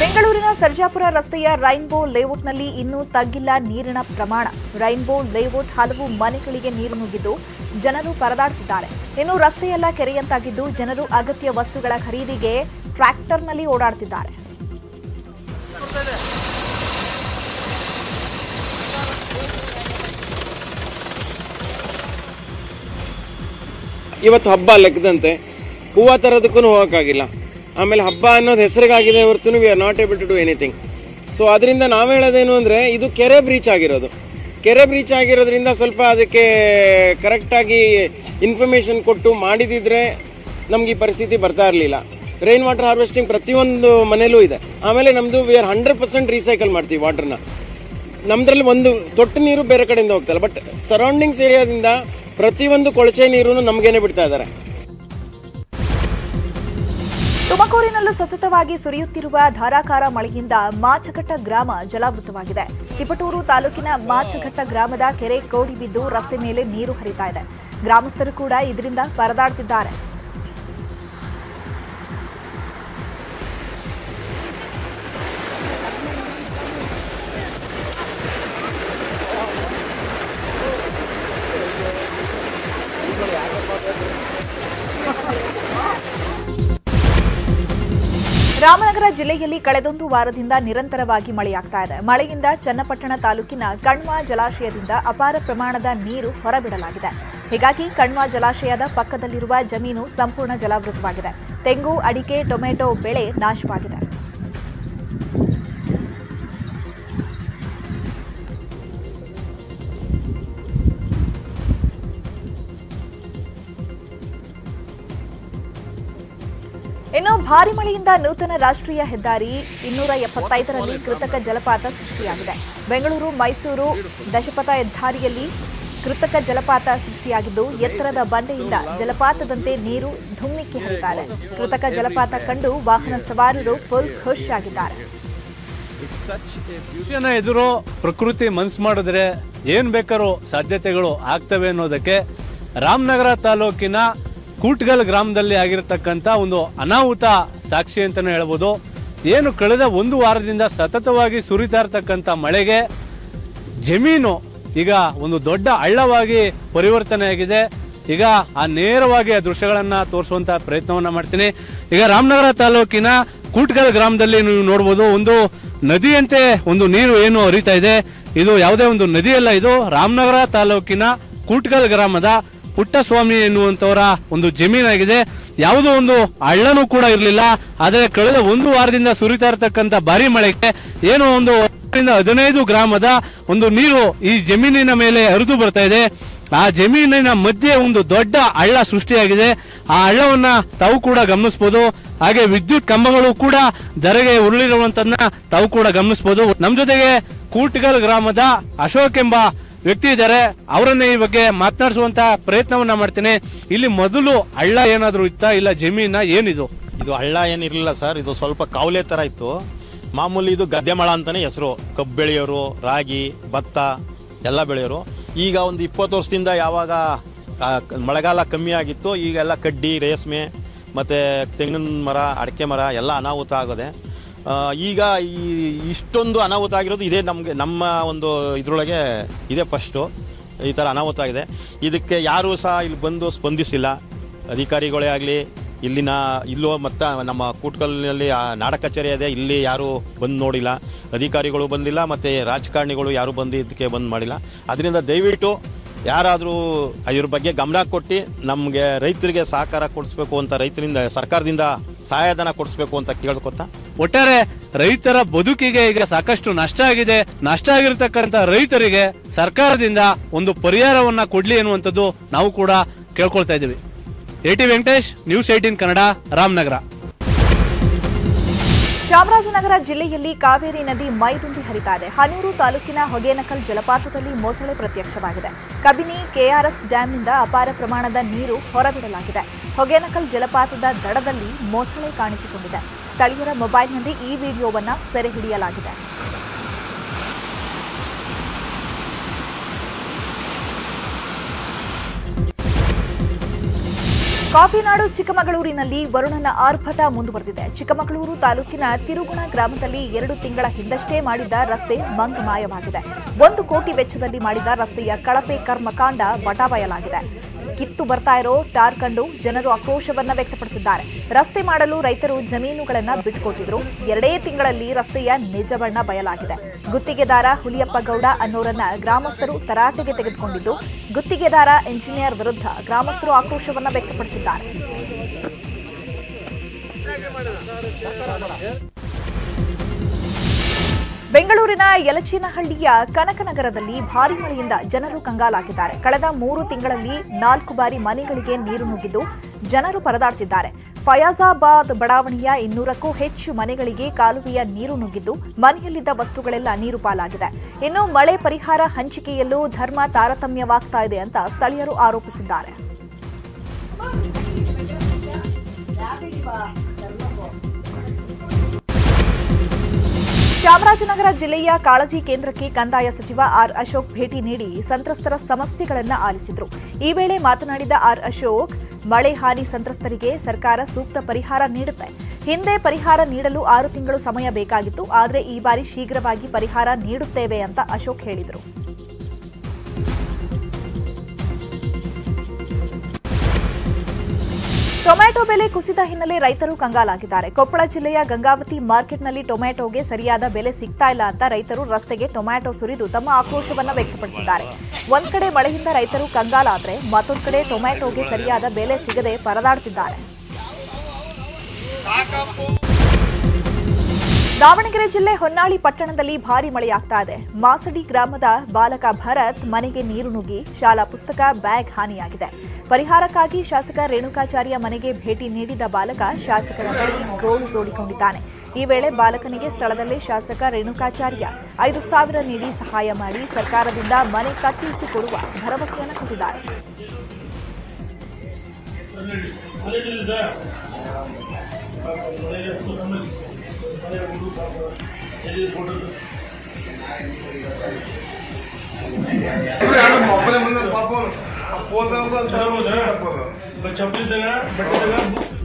ಬೆಂಗಳೂರಿನ ಸರ್ಜಾಪುರ ರಸ್ತೆಯ ರೈನ್ಬೋ ಲೇಔಟ್ನಲ್ಲಿ ಇನ್ನೂ ತಗ್ಗಿಲ್ಲ ನೀರಿನ ಪ್ರಮಾಣ ರೈನ್ಬೋ ಲೇಔಟ್ ಹಲವು ಮನೆಗಳಿಗೆ ನೀರು ನುಗ್ಗಿದ್ದು ಜನರು ಪರದಾಡ್ತಿದ್ದಾರೆ ಇನ್ನು ರಸ್ತೆಯೆಲ್ಲ ಕೆರೆಯಂತಾಗಿದ್ದು ಜನರು ಅಗತ್ಯ ವಸ್ತುಗಳ ಖರೀದಿಗೆ ಟ್ರ್ಯಾಕ್ಟರ್ನಲ್ಲಿ ಓಡಾಡ್ತಿದ್ದಾರೆ ಇವತ್ತು ಹಬ್ಬ ಲೆಕ್ಕದಂತೆ ಹೂವು ತರೋದಕ್ಕೂ ಹೋಗೋಕ್ಕಾಗಿಲ್ಲ ಆಮೇಲೆ ಹಬ್ಬ ಅನ್ನೋದು ಹೆಸರಿಗಾಗಿದೆ ಹೊರತು we are not able to do anything so ಅದರಿಂದ ನಾವು ಹೇಳೋದೇನು ಅಂದರೆ ಇದು ಕೆರೆ ಬ್ರೀಚ್ ಆಗಿರೋದು ಕೆರೆ ಬ್ರೀಚ್ ಆಗಿರೋದ್ರಿಂದ ಸ್ವಲ್ಪ ಅದಕ್ಕೆ ಕರೆಕ್ಟಾಗಿ ಇನ್ಫಾರ್ಮೇಷನ್ ಕೊಟ್ಟು ಮಾಡಿದಿದ್ರೆ ನಮ್ಗೆ ಈ ಪರಿಸ್ಥಿತಿ ಬರ್ತಾ ಇರಲಿಲ್ಲ ರೈನ್ ವಾಟರ್ ಹಾರ್ವೆಸ್ಟಿಂಗ್ ಪ್ರತಿಯೊಂದು ಮನೇಲೂ ಇದೆ ಆಮೇಲೆ ನಮ್ಮದು we are hundred percent recycle ಮಾಡ್ತೀವಿ ವಾಟರ್ನ ನಮ್ದ್ರಲ್ಲಿ ಒಂದು ತೊಟ್ಟು ನೀರು ಬೇರೆ ಕಡೆಯಿಂದ ಹೋಗ್ತಲ್ಲ ಬಟ್ ಸರೌಂಡಿಂಗ್ಸ್ ಏರಿಯಾದಿಂದ ಪ್ರತಿಯೊಂದು ಕೊಳಚೆ ನೀರು ನಮಗೇನೆ ಬಿಡ್ತಾ ಇದ್ದಾರೆ ತುಮಕೂರಿನಲ್ಲೂ ಸತತವಾಗಿ ಸುರಿಯುತ್ತಿರುವ ಧಾರಾಕಾರ ಮಳೆಯಿಂದ ಮಾಚಘಟ್ಟ ಗ್ರಾಮ ಜಲಾವೃತವಾಗಿದೆ ತಿಪಟೂರು ತಾಲೂಕಿನ ಮಾಚಘಟ್ಟ ಗ್ರಾಮದ ಕೆರೆ ಕೋಡಿ ಬಿದ್ದು ರಸ್ತೆ ಮೇಲೆ ನೀರು ಹರಿತಾ ಇದೆ ಗ್ರಾಮಸ್ಥರು ಕೂಡ ಇದರಿಂದ ಪರದಾಡ್ತಿದ್ದಾರೆ ರಾಮನಗರ ಜಿಲ್ಲೆಯಲ್ಲಿ ಕಳೆದೊಂದು ವಾರದಿಂದ ನಿರಂತರವಾಗಿ ಮಳೆಯಾಗ್ತಾ ಇದೆ ಮಳೆಯಿಂದ ಚನ್ನಪಟ್ಟಣ ತಾಲೂಕಿನ ಕಣ್ವ ಜಲಾಶಯದಿಂದ ಅಪಾರ ಪ್ರಮಾಣದ ನೀರು ಹೊರಬಿಡಲಾಗಿದೆ ಹೀಗಾಗಿ ಕಣ್ವ ಜಲಾಶಯದ ಪಕ್ಕದಲ್ಲಿರುವ ಜಮೀನು ಸಂಪೂರ್ಣ ಜಲಾವೃತವಾಗಿದೆ ತೆಂಗು ಅಡಿಕೆ ಟೊಮೆಟೊ ಬೆಳೆ ನಾಶವಾಗಿದೆ ಇನ್ನು ಭಾರಿ ಮಳೆಯಿಂದ ನೂತನ ರಾಷ್ಟ್ರೀಯ ಹೆದ್ದಾರಿ ಇನ್ನೂರ ಎಪ್ಪತ್ತೈದರಲ್ಲಿ ಕೃತಕ ಜಲಪಾತ ಸೃಷ್ಟಿಯಾಗಿದೆ ಬೆಂಗಳೂರು ಮೈಸೂರು ದಶಪಥ ಹೆದ್ದಾರಿಯಲ್ಲಿ ಕೃತಕ ಜಲಪಾತ ಸೃಷ್ಟಿಯಾಗಿದ್ದು ಎತ್ತರದ ಬಂಡೆಯಿಂದ ಜಲಪಾತದಂತೆ ನೀರು ಧುಮ್ಮಿಕ್ಕಿ ಹರಿತಾ ಇದೆ ಕೃತಕ ಜಲಪಾತ ಕಂಡು ವಾಹನ ಸವಾರರು ಫುಲ್ ಖುಷ್ ಆಗಿದ್ದಾರೆ ವಿಷಯನ ಎದುರು ಪ್ರಕೃತಿ ಮನ್ಸು ಮಾಡಿದ್ರೆ ಏನ್ ಬೇಕಾದ್ರೂ ಸಾಧ್ಯತೆಗಳು ಆಗ್ತವೆ ಅನ್ನೋದಕ್ಕೆ ರಾಮನಗರ ತಾಲೂಕಿನ ಕೂಟ್ಗಲ್ ಗ್ರಾಮದಲ್ಲಿ ಆಗಿರತಕ್ಕಂಥ ಒಂದು ಅನಾಹುತ ಸಾಕ್ಷಿ ಅಂತಾನೆ ಹೇಳ್ಬೋದು ಏನು ಕಳೆದ ಒಂದು ವಾರದಿಂದ ಸತತವಾಗಿ ಸುರಿತಾ ಇರತಕ್ಕಂಥ ಮಳೆಗೆ ಜಮೀನು ಈಗ ಒಂದು ದೊಡ್ಡ ಹಳ್ಳವಾಗಿ ಪರಿವರ್ತನೆಯಾಗಿದೆ ಈಗ ಆ ನೇರವಾಗಿ ಆ ದೃಶ್ಯಗಳನ್ನ ತೋರಿಸುವಂತ ಪ್ರಯತ್ನವನ್ನ ಮಾಡ್ತೀನಿ ಈಗ ರಾಮನಗರ ತಾಲೂಕಿನ ಕೂಟ್ಗಲ್ ಗ್ರಾಮದಲ್ಲಿ ನೀವು ನೋಡ್ಬೋದು ಒಂದು ನದಿಯಂತೆ ಒಂದು ನೀರು ಏನು ಹರಿತಾ ಇದೆ ಇದು ಯಾವುದೇ ಒಂದು ನದಿ ಅಲ್ಲ ಇದು ರಾಮನಗರ ತಾಲೂಕಿನ ಕೂಟ್ಗಲ್ ಗ್ರಾಮದ ಪುಟ್ಟಸ್ವಾಮಿ ಎನ್ನುವಂತವರ ಒಂದು ಜಮೀನಾಗಿದೆ ಯಾವುದೋ ಒಂದು ಹಳ್ಳನೂ ಕೂಡ ಇರಲಿಲ್ಲ ಆದರೆ ಕಳೆದ ಒಂದು ವಾರದಿಂದ ಸುರಿತಾ ಇರತಕ್ಕಂತ ಭಾರಿ ಮಳೆಗೆ ಏನೋ ಒಂದು ಹತ್ತರಿಂದ ಹದಿನೈದು ಗ್ರಾಮದ ಒಂದು ನೀರು ಈ ಜಮೀನಿನ ಮೇಲೆ ಹರಿದು ಬರ್ತಾ ಇದೆ ಆ ಜಮೀನಿನ ಮಧ್ಯೆ ಒಂದು ದೊಡ್ಡ ಹಳ್ಳ ಸೃಷ್ಟಿಯಾಗಿದೆ ಆ ಹಳ್ಳವನ್ನ ತಾವು ಕೂಡ ಗಮನಿಸಬಹುದು ಹಾಗೆ ವಿದ್ಯುತ್ ಕಂಬಗಳು ಕೂಡ ಧರೆಗೆ ಉರುಳಿರುವಂತನ್ನ ತಾವು ಕೂಡ ಗಮನಿಸಬಹುದು ನಮ್ ಜೊತೆಗೆ ಕೂಟ್ಗಲ್ ಗ್ರಾಮದ ಅಶೋಕ್ ಎಂಬ ವ್ಯಕ್ತಿ ಇದ್ದಾರೆ ಅವರನ್ನೇ ಈ ಬಗ್ಗೆ ಮಾತನಾಡಿಸುವಂತ ಪ್ರಯತ್ನವನ್ನ ಮಾಡ್ತೇನೆ ಇಲ್ಲಿ ಮೊದಲು ಹಳ್ಳ ಏನಾದ್ರು ಇತ್ತಾ ಇಲ್ಲ ಜಮೀನ ಏನಿದು ಇದು ಹಳ್ಳ ಏನಿರಲಿಲ್ಲ ಸರ್ ಇದು ಸ್ವಲ್ಪ ಕಾವಲೆ ಥರ ಇತ್ತು ಮಾಮೂಲಿ ಇದು ಗದ್ದೆ ಮಳ ಅಂತಾನೆ ಹೆಸರು ಕಬ್ಬು ಬೆಳೆಯೋರು ರಾಗಿ ಭತ್ತ ಎಲ್ಲ ಬೆಳೆಯೋರು ಈಗ ಒಂದು ಇಪ್ಪತ್ತು ವರ್ಷದಿಂದ ಯಾವಾಗ ಆ, ಕ- ಮಳೆಗಾಲ ಕಮ್ಮಿ ಆಗಿತ್ತು ಈಗೆಲ್ಲ ಕಡ್ಡಿ ರೇಷ್ಮೆ ಮತ್ತು ತೆಂಗಿನ ಮರ ಅಡಿಕೆ ಮರ ಎಲ್ಲ ಅನಾಹುತ ಆಗೋದೆ ಆ, ಈಗ ಈ ಇಷ್ಟೊಂದು ಅನಾಹುತ ಆಗಿರೋದು ಇದೇ ನಮಗೆ ನಮ್ಮ ಒಂದು ಇದರೊಳಗೆ ಇದೇ ಫಸ್ಟು ಈ ಥರ ಅನಾಹುತ ಆಗಿದೆ ಇದಕ್ಕೆ ಯಾರೂ ಸಹ ಇಲ್ಲಿ ಬಂದು ಸ್ಪಂದಿಸಿಲ್ಲ ಅಧಿಕಾರಿಗಳೇ ಆಗಲಿ ಇಲ್ಲಿನ ಇಲ್ಲೋ ಮತ್ತು ನಮ್ಮ ಕೂಟ್ಕಲ್ನಲ್ಲಿ ಆ ನಾಡ ಕಚೇರಿ ಇದೆ ಇಲ್ಲಿ ಯಾರೂ ಬಂದು ನೋಡಿಲ್ಲ ಅಧಿಕಾರಿಗಳು ಬಂದಿಲ್ಲ ಮತ್ತು ರಾಜಕಾರಣಿಗಳು ಯಾರೂ ಬಂದು ಇದಕ್ಕೆ ಬಂದು ಮಾಡಿಲ್ಲ ಅದರಿಂದ ದಯವಿಟ್ಟು ಯಾರಾದರೂ ಇದ್ರ ಬಗ್ಗೆ ಗಮನ ಕೊಟ್ಟು ನಮಗೆ ರೈತರಿಗೆ ಸಹಕಾರ ಕೊಡಿಸ್ಬೇಕು ಅಂತ ರೈತರಿಂದ ಸರ್ಕಾರದಿಂದ ಸಹಾಯಧನ ಕೊಡಿಸ್ಬೇಕು ಅಂತ ಕೇಳ್ಕೊತಾ ಒಟ್ಟಾರೆ ರೈತರ ಬದುಕಿಗೆ ಈಗ ಸಾಕಷ್ಟು ನಷ್ಟ ಆಗಿದೆ ನಷ್ಟ ಆಗಿರ್ತಕ್ಕಂಥ ರೈತರಿಗೆ ಸರ್ಕಾರದಿಂದ ಒಂದು ಪರಿಹಾರವನ್ನ ಕೊಡ್ಲಿ ಅನ್ನುವಂಥದ್ದು ನಾವು ಕೂಡ ಕೇಳ್ಕೊಳ್ತಾ ಇದ್ದೀವಿ A T Venkatesh news eighteen Kannada Ramanagara Chamarajanagara ಜಿಲ್ಲೆಯಲ್ಲಿ ಕಾವೇರಿ ನದಿ ಮೈದುಂಬಿ ಹರಿತಾ ಇದೆ ಹನೂರು ತಾಲೂಕಿನ ಹೊಗೇನಕಲ್ ಜಲಪಾತದಲ್ಲಿ ಮೊಸಳೆ ಪ್ರತ್ಯಕ್ಷವಾಗಿದೆ ಕಬಿನಿ ಕೆಆರ್ಎಸ್ ಡ್ಯಾಂನಿಂದ ಅಪಾರ ಪ್ರಮಾಣದ ನೀರು ಹೊರಬಿಡಲಾಗಿದೆ ಹೊಗೇನಕಲ್ ಜಲಪಾತದ ದಡದಲ್ಲಿ ಮೊಸಳೆ ಕಾಣಿಸಿಕೊಂಡಿದೆ ಸ್ಥಳೀಯರ ಮೊಬೈಲ್ನಲ್ಲಿ ಈ ವಿಡಿಯೋವನ್ನ ಸೆರೆ ಹಿಡಿಯಲಾಗಿದೆ ಕಾಫಿನಾಡು ಚಿಕ್ಕಮಗಳೂರಿನಲ್ಲಿ ವರುಣನ ಆರ್ಭಟ ಮುಂದುವರೆದಿದೆ ಚಿಕ್ಕಮಗಳೂರು ತಾಲೂಕಿನ ತಿರುಗುಣ ಗ್ರಾಮದಲ್ಲಿ ಎರಡು ತಿಂಗಳ ಹಿಂದಷ್ಟೇ ಮಾಡಿದ ರಸ್ತೆ ಮಂಗಮಾಯವಾಗಿದೆ ಒಂದು ಕೋಟಿ ವೆಚ್ಚದಲ್ಲಿ ಮಾಡಿದ ರಸ್ತೆಯ ಕಳಪೆ ಕರ್ಮಕಾಂಡ ಬಟಾಬಯಲಾಗಿದೆ ಕಿತ್ತು ಬರ್ತಾ ಇರೋ ಟಾರ್ ಕಂಡು ಜನರು ಆಕ್ರೋಶವನ್ನ ವ್ಯಕ್ತಪಡಿಸಿದ್ದಾರೆ ರಸ್ತೆ ಮಾಡಲು ರೈತರು ಜಮೀನುಗಳನ್ನ ಬಿಟ್ಟುಕೊಟ್ಟಿದ್ರು ಎರಡೇ ತಿಂಗಳಲ್ಲಿ ರಸ್ತೆಯ ನಿಜ ಬಣ್ಣ ಬಯಲಾಗಿದೆ ಗುತ್ತಿಗೆದಾರ ಹುಲಿಯಪ್ಪ ಗೌಡ ಅನ್ನೋರನ್ನ ಗ್ರಾಮಸ್ಥರು ತರಾಟೆಗೆ ತೆಗೆದುಕೊಂಡಿದ್ದು ಗುತ್ತಿಗೆದಾರ ಎಂಜಿನಿಯರ್ ವಿರುದ್ಧ ಗ್ರಾಮಸ್ಥರು ಆಕ್ರೋಶವನ್ನ ವ್ಯಕ್ತಪಡಿಸಿದ್ದಾರೆ ಬೆಂಗಳೂರಿನ ಯಲಚೇನಹಳ್ಳಿಯ ಕನಕನಗರದಲ್ಲಿ ಭಾರೀ ಮಳೆಯಿಂದ ಜನರು ಕಂಗಾಲಾಗಿದ್ದಾರೆ ಕಳೆದ ಮೂರು ತಿಂಗಳಲ್ಲಿ ನಾಲ್ಕು ಬಾರಿ ಮನೆಗಳಿಗೆ ನೀರು ನುಗ್ಗಿದ್ದು ಜನರು ಪರದಾಡ್ತಿದ್ದಾರೆ ಫಯಾಜಾಬಾದ್ ಬಡಾವಣೆಯ ಇನ್ನೂರಕ್ಕೂ ಹೆಚ್ಚು ಮನೆಗಳಿಗೆ ಕಾಲುವೆಯ ನೀರು ನುಗ್ಗಿದ್ದು ಮನೆಯಲ್ಲಿದ್ದ ವಸ್ತುಗಳೆಲ್ಲ ನೀರು ಪಾಲಾಗಿದೆ ಇನ್ನು ಮಳೆ ಪರಿಹಾರ ಹಂಚಿಕೆಯಲ್ಲೂ ಧರ್ಮ ತಾರತಮ್ಯವಾಗ್ತಾ ಇದೆ ಅಂತ ಸ್ಥಳೀಯರು ಆರೋಪಿಸಿದ್ದಾರೆ ಚಾಮರಾಜನಗರ ಜಿಲ್ಲೆಯ ಕಾಳಜಿ ಕೇಂದ್ರಕ್ಕೆ ಕಂದಾಯ ಸಚಿವ ಆರ್ ಅಶೋಕ್ ಭೇಟಿ ನೀಡಿ ಸಂತ್ರಸ್ತರ ಸಮಸ್ಯೆಗಳನ್ನು ಆಲಿಸಿದ್ರು ಈ ವೇಳೆ ಮಾತನಾಡಿದ ಆರ್ ಅಶೋಕ್ ಮಳೆ ಹಾನಿ ಸಂತ್ರಸ್ತರಿಗೆ ಸರ್ಕಾರ ಸೂಕ್ತ ಪರಿಹಾರ ನೀಡುತ್ತೆ ಹಿಂದೆ ಪರಿಹಾರ ನೀಡಲು ಆರು ತಿಂಗಳು ಸಮಯ ಬೇಕಾಗಿತ್ತು ಆದರೆ ಈ ಬಾರಿ ಶೀಘ್ರವಾಗಿ ಪರಿಹಾರ ನೀಡುತ್ತೇವೆ ಅಂತ ಅಶೋಕ್ ಹೇಳಿದರು ಟೊಮ್ಯಾಟೊ ಬೆಲೆ ಕುಸಿದ ಹಿನ್ನೆಲೆ ರೈತರು ಕಂಗಾಲಾಗಿದ್ದಾರೆ ಕೊಪ್ಪಳ ಜಿಲ್ಲೆಯ ಗಂಗಾವತಿ ಮಾರ್ಕೆಟ್ನಲ್ಲಿ ಟೊಮ್ಯಾಟೊಗೆ ಸರಿಯಾದ ಬೆಲೆ ಸಿಗ್ತಾ ಇಲ್ಲ ಅಂತ ರೈತರು ರಸ್ತೆಗೆ ಟೊಮ್ಯಾಟೊ ಸುರಿದು ತಮ್ಮ ಆಕ್ರೋಶವನ್ನ ವ್ಯಕ್ತಪಡಿಸಿದ್ದಾರೆ ಒಂದ್ ಕಡೆ ಮಳೆಯಿಂದ ರೈತರು ಕಂಗಾಲಾದ್ರೆ ಮತ್ತೊಂದ್ ಕಡೆ ಟೊಮ್ಯಾಟೊಗೆ ಸರಿಯಾದ ಬೆಲೆ ಸಿಗದೆ ಪರದಾಡ್ತಿದ್ದಾರೆ ದಾವಣಗೆರೆ ಜಿಲ್ಲೆ ಹೊನ್ನಾಳಿ ಪಟ್ಟಣದಲ್ಲಿ ಭಾರಿ ಮಳೆಯಾಗ್ತಾ ಇದೆ ಮಾಸಡಿ ಗ್ರಾಮದ ಬಾಲಕ ಭರತ್ ಮನೆಗೆ ನೀರು ನುಗ್ಗಿ ಶಾಲಾ ಪುಸ್ತಕ ಬ್ಯಾಗ್ ಹಾನಿಯಾಗಿದೆ ಪರಿಹಾರಕ್ಕಾಗಿ ಶಾಸಕ ರೇಣುಕಾಚಾರ್ಯ ಮನೆಗೆ ಭೇಟಿ ನೀಡಿದ ಬಾಲಕ ಶಾಸಕರ ಬಳಿ ಗೋಳು ತೋಡಿಕೊಂಡಿದ್ದಾನೆ ಈ ವೇಳೆ ಬಾಲಕನಿಗೆ ಸ್ಥಳದಲ್ಲೇ ಶಾಸಕ ರೇಣುಕಾಚಾರ್ಯ ಐದು ಸಾವಿರ ನೀಡಿ ಸಹಾಯ ಮಾಡಿ ಸರ್ಕಾರದಿಂದ ಮನೆ ಕಟ್ಟಿಸಿಕೊಡುವ ಭರವಸೆಯನ್ನು ಕೊಟ್ಟಿದ್ದಾರೆ ಚಪ್ಪಲಿ ಬಟ್ಟೆ